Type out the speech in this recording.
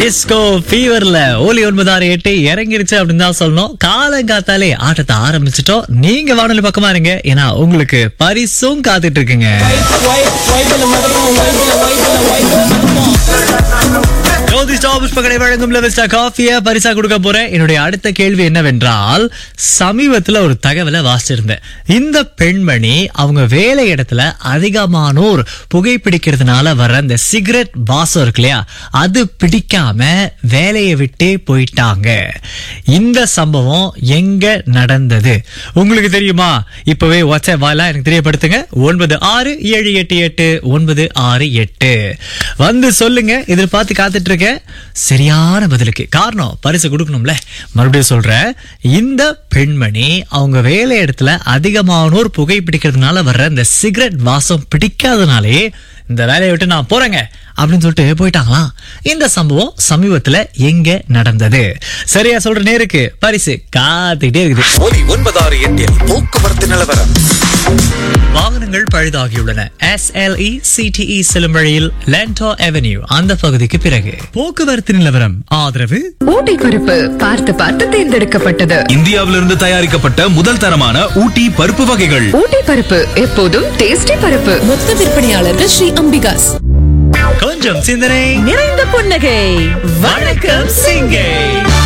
disco ஃபீவர்ல ஓலி ஒன்பதாறு எட்டு இறங்கிருச்சு அப்படின்னு தான் சொல்லணும் காலங்காத்தாலே ஆட்டத்தை ஆரம்பிச்சிட்டோம் நீங்க வானொலி பக்கமா இருங்க ஏன்னா உங்களுக்கு பரிசும் காத்துட்டு இருக்குங்க ஜோதி ஸ்டாப் புஷ்பகடை வழங்கும் லெவஸ்டா காஃபிய பரிசா கொடுக்க போறேன் என்னுடைய அடுத்த கேள்வி என்னவென்றால் சமீபத்துல ஒரு தகவலை வாசிச்சிருந்தேன் இந்த பெண்மணி அவங்க வேலை இடத்துல அதிகமானோர் புகைப்பிடிக்கிறதுனால வர இந்த சிகரெட் வாசம் இருக்கு இல்லையா அது பிடிக்காம வேலையை விட்டே போயிட்டாங்க இந்த சம்பவம் எங்க நடந்தது உங்களுக்கு தெரியுமா இப்பவே வாட்ஸ்அப் வாயிலா எனக்கு தெரியப்படுத்துங்க ஒன்பது ஆறு ஏழு எட்டு எட்டு ஒன்பது ஆறு எட்டு வந்து சொல்லுங்க எதிர்பார்த்து காத்துட்டு இருக்கேன் சரியான பதிலுக்கு காரணம் பரிசு கொடுக்கணும்ல மறுபடியும் சொல்றேன் இந்த பெண்மணி அவங்க வேலை இடத்துல அதிகமானோர் புகைப்பிடிக்கிறதுனால வர்ற இந்த சிகரெட் வாசம் பிடிக்காதனாலே இந்த வேலையை விட்டு நான் போறேங்க அப்படின்னு சொல்லிட்டு போயிட்டாங்களாம் இந்த சம்பவம் சமீபத்துல எங்க நடந்தது சரியா சொல்ற நேருக்கு பரிசு காத்துக்கிட்டே இருக்குது ஒலி ஒன்பதாறு எட்டில் போக்குவரத்து நிலவரம் வாகனங்கள் பழுதாகியுள்ளன எஸ்எல்இ சிடிஇ செல்லும் வழியில் லென்டோ அவென்யூ அந்த பகுதிக்கு பிறகு போக்குவரத்து நிலவரம் ஆதரவு ஊட்டி பருப்பு பார்த்து பார்த்து தேர்ந்தெடுக்கப்பட்டது இந்தியாவிலிருந்து தயாரிக்கப்பட்ட முதல் தரமான ஊட்டி பருப்பு வகைகள் ஊட்டி பருப்பு எப்போதும் டேஸ்டி பருப்பு மொத்த விற்பனையாளர்கள் ஸ்ரீ அம்பிகாஸ் கொஞ்சம் சிந்தனை நிறைந்த புன்னகை வணக்கம் சிங்கை